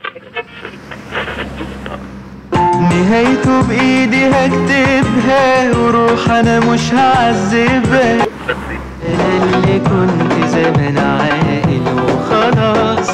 نهايته بإيدي هكتبها وروح أنا مش هعذبها أنا اللي كنت زمان عاقل وخلاص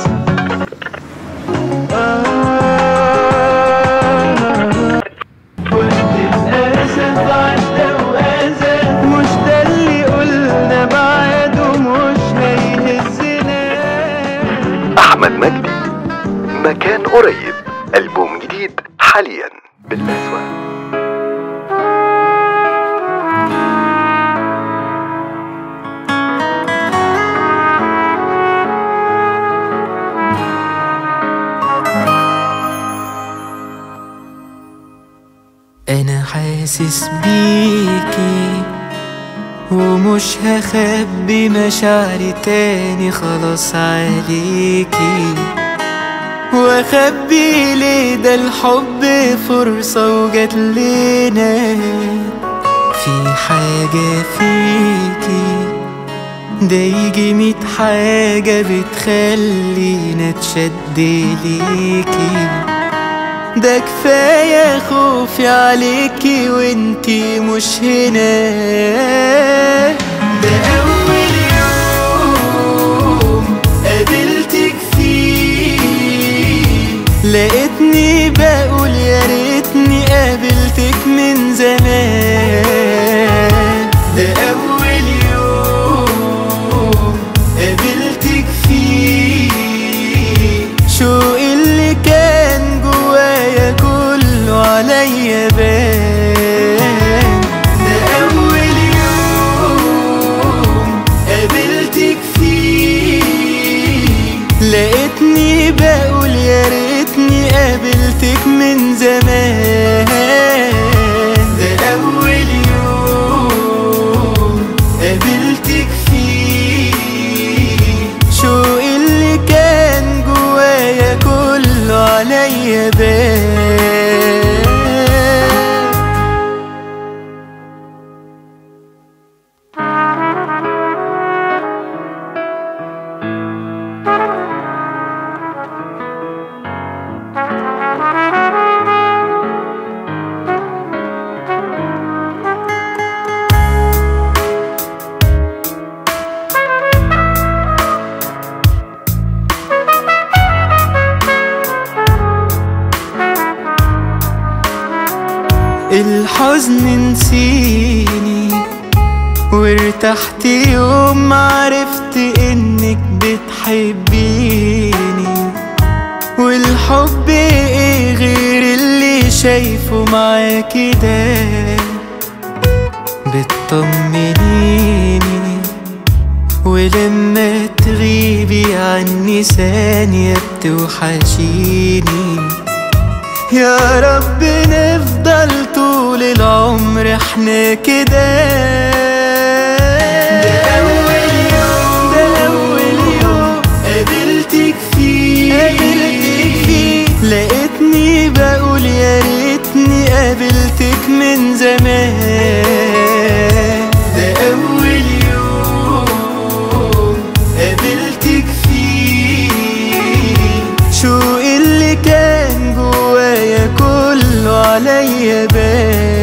آه كنت الأسف عدى وأذى مش ده اللي قلنا بعده مش هيهزنا أحمد مجدي مكان قريب ألبوم جديد حاليا بالأسواق انا حاسس بيكي ومش هخبي مشاعري تاني خلاص عليكي واخبي ليه ده الحب فرصة وجات لنا في حاجة فيكي ده يجي ميت حاجة بتخلينا تشد ليكي ده كفاية خوفي عليكي وانتي مش هنا ده أول يوم قابلتك فيه لقيتني بقول يا ريتني قابلتك من زمان ده أول يوم قابلتك فيه شو اللي كان جوايا كله عليا بان ده أول يوم قابلتك فيه لقيتني بقول يا ريتني قابلتك من زمان ده أول يوم قابلتك فيه شو اللي كان جوايا كله عليا بان الحزن نسيني وارتحت يوم ما عرفت انك بتحبيني والحب ايه غير اللي شايفه معاكي ده بتطمنيني ولما تغيبي عني ثانية بتوحشيني يا رب نفضل طول العمر احنا كده ده أول يوم ده أول يوم قابلتك فيه قابلتك فيه لقيتني بقول يا ريتني قابلتك من زمان ده أول يوم قابلتك فيه شو اللي كان جوايا كله عليا بان